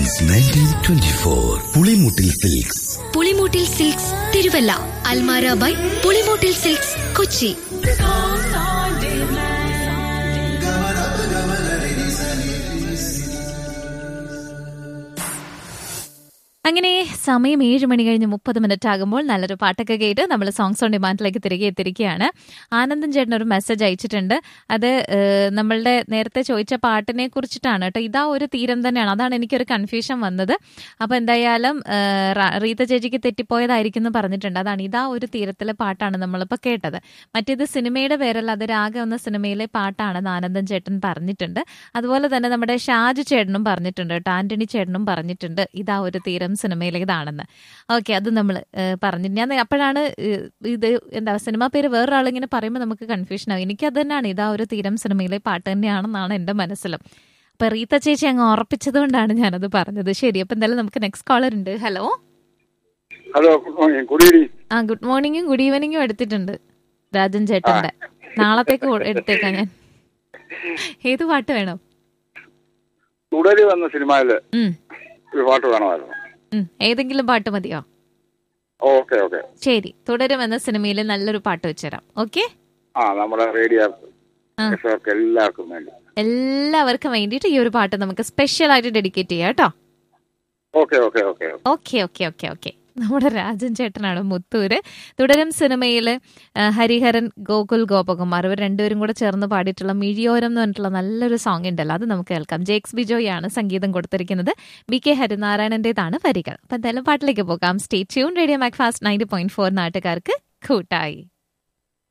Since nineteen twenty four Pulimoottil silks Pulimoottil silks Thiruvalla Almara by Pulimoottil silks Kochi അങ്ങനെ സമയം ഏഴ് മണി കഴിഞ്ഞ് മുപ്പത് മിനിറ്റ് ആകുമ്പോൾ നല്ലൊരു പാട്ടൊക്കെ കേട്ട് നമ്മൾ സോങ്സ് ഓൺ ഡിമാൻഡിലേക്ക് തിരികെ എത്തിയിരിക്കുകയാണ് ആനന്ദൻ ചേട്ടൻ ഒരു മെസ്സേജ് അയച്ചിട്ടുണ്ട് അത് ഏഹ്, നമ്മളുടെ നേരത്തെ ചോദിച്ച പാട്ടിനെ കുറിച്ചിട്ടാണ് കേട്ടോ ഇതാ ഒരു തീരം തന്നെയാണ് അതാണ് എനിക്കൊരു കൺഫ്യൂഷൻ വന്നത് അപ്പൊ എന്തായാലും ഏഹ്, റ- റീത്ത ചേച്ചിക്ക് തെറ്റിപ്പോയതായിരിക്കും എന്ന് പറഞ്ഞിട്ടുണ്ട് അതാണ് ഇതാ ഒരു തീരത്തിലെ പാട്ടാണ് നമ്മളിപ്പോൾ കേട്ടത് മറ്റേത് സിനിമയുടെ പേരല്ല അത് രാഗം എന്ന സിനിമയിലെ പാട്ടാണെന്ന് ആനന്ദൻ ചേട്ടൻ പറഞ്ഞിട്ടുണ്ട് അതുപോലെ തന്നെ നമ്മുടെ ഷാജു ചേട്ടനും പറഞ്ഞിട്ടുണ്ട് കേട്ടോ ആന്റണി ചേട്ടനും പറഞ്ഞിട്ടുണ്ട് ഇതാ ഒരു തീരം സിനിമയിലേതാണെന്ന് ഓക്കെ അത് നമ്മൾ പറഞ്ഞു ഞാൻ അപ്പോഴാണ് ഏഹ്, ഇത് എന്താ സിനിമ പേര് വേറൊരാളിങ്ങനെ പറയുമ്പോൾ നമുക്ക് കൺഫ്യൂഷൻ ആവും എനിക്കത് തന്നെയാണ് ഇതാ ഒരു തീരം സിനിമയിലെ പാട്ട് തന്നെയാണെന്നാണ് എൻ്റെ മനസ്സിലും അപ്പൊ റീത്ത ചേച്ചി അങ്ങ് ഉറപ്പിച്ചത് കൊണ്ടാണ് ഞാനത് പറഞ്ഞത് ശരി അപ്പൊ എന്തായാലും നമുക്ക് നെക്സ്റ്റ് കോളർ ഉണ്ട് hello hello good morning good evening ആ ഗുഡ് മോർണിംഗും ഗുഡ് ഈവനിങ്ങും എടുത്തിട്ടുണ്ട് രാജൻ ചേട്ടന്റെ നാളത്തേക്ക് കൊ- എടുത്തേക്കാം ഞാൻ ഏത് പാട്ട് വേണം തുടരി വന്ന സിനിമയില് ഉം, ഒരു പാട്ട് വേണമായിരുന്നു ഉം. ഏതെങ്കിലും പാട്ട് മതിയോ ഓക്കെ ഓക്കെ ശരി തുടരും എന്ന സിനിമയിലെ നല്ലൊരു പാട്ട് വെച്ചുതരാം ഓക്കെ ആ നമ്മുടെ റേഡിയോ ആ. പ്രേക്ഷകർക്ക് എല്ലാവർക്കും വേണ്ടി എല്ലാവർക്കും വേണ്ടിയിട്ട് ഈ ഒരു പാട്ട് നമുക്ക് സ്പെഷ്യൽ ആയിട്ട് ഡെഡിക്കേറ്റ് ചെയ്യാം കേട്ടോ okay okay okay okay okay okay okay നമ്മുടെ രാജൻ ചേട്ടനാണ് മുത്തൂര് തുടരും സിനിമയിൽ ഹരിഹരൻ ഗോകുൽ ഗോപകുമാർ ഇവർ രണ്ടുപേരും കൂടെ ചേർന്ന് പാടിയിട്ടുള്ള മിഴിയോരം എന്ന് പറഞ്ഞിട്ടുള്ള നല്ലൊരു സോങ് ഉണ്ടല്ലോ അത് നമുക്ക് കേൾക്കാം ജേക്സ് ബിജോയാണ് സംഗീതം കൊടുത്തിരിക്കുന്നത് ബി കെ ഹരിനാരായണന്റേതാണ് വരികൾ അപ്പൊ എന്തായാലും പാട്ടിലേക്ക് പോകാം stay tune radio Mac fast ninety point four നാട്ടുകാർക്ക് കൂട്ടായി